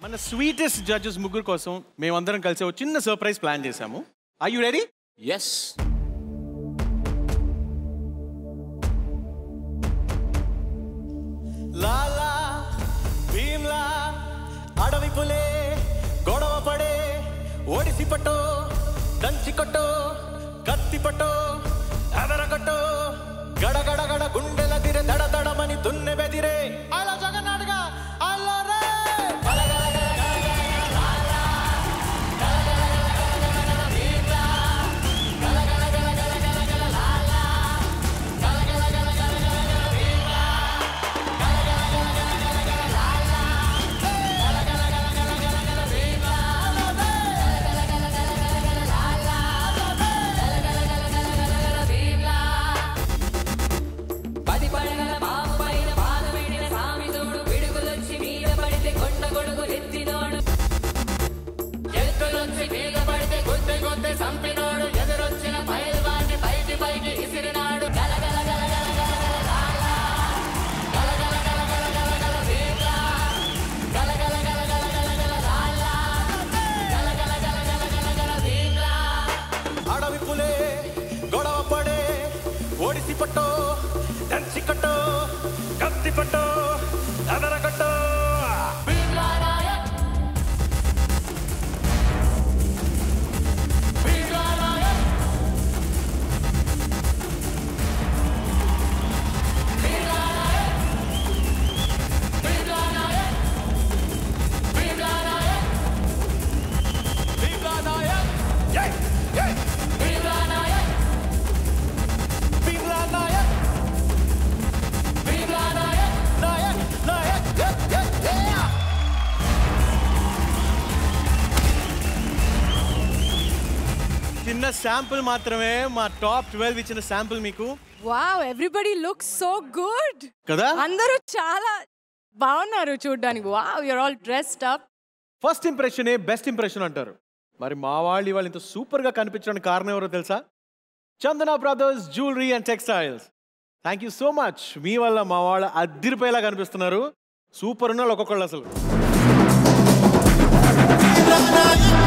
మన sweetest judges ముగ్గురు కోసం మేమందరం కలిసి ఒక చిన్న సర్ప్రైజ్ ప్లాన్ చేశాము ఐ యు రెడీ ఎస్ లాలా భీమ్లా అడవి పులే గొడవ పడే ఓడిసి పట్టో దంచి కొట్టో కత్తి పట్టో ఎదరగట్టో గడగడ గడ గుండెల తిరే దడ దడమని దున్నె బెదిరే అలా జగన్నాడుగా అలా రే పది పడగల పాము పైన పాదమిడిన సామి తోడు పిడుగులొచ్చి మీద పడితే కొండ గొడుగు ఎత్తినోడు ఎత్తులొచ్చి మీద పడితే గుద్దె గుద్దె సంపినోడు ఎదురొచ్చిన పైల్వాన్ని పైకి పైకి ఇసిరినాడు గల గల గల గల గల గల లాలా. గల గల గల గల గల గల వీరా. గల గల గల గల గల గల లాలా. గల గల గల గల గల గల వీరా. అడవి పులే గొడవ పడే ఓడిసి పట్టో దంచి కట్టో కత్తి పట్టో ఎదరగట్టో వీరా నాయక్. వీరా నాయక్. వీరా నాయక్. వీరా నాయక్. వీరా నాయక్. భీమ్లా నాయక్ జై జై వీరా నాయక్. భీమ్లా నాయక్ వీరా నాయక్. నాయక్ నాయక్ జై జై జై చిన్న శాంపుల్ మాత్రమే మా టాప్ ట్వెల్వ్ ఇచ్చిన శాంపుల్ మీకు wow everybody look so good కదా అందరూ చాలా బాగున్నారు చూడడానికి wow you're all dressed up first ఇంప్రెషనే బెస్ట్ ఇంప్రెషన్ అంటారు మరి మా వాళ్ళు ఇవాళ ఇంత సూపర్ గా కనిపించడానికి కారణం ఎవరో తెలుసా Chandana brothers jewellery and textiles thank you so much మీ వల్ల మా వాళ్ళు అద్దిరిపోయేలా కనిపిస్తున్నారు సూపర్ ఉన్నారు ఒక్కొక్కళ్ళు అసలు నాయక్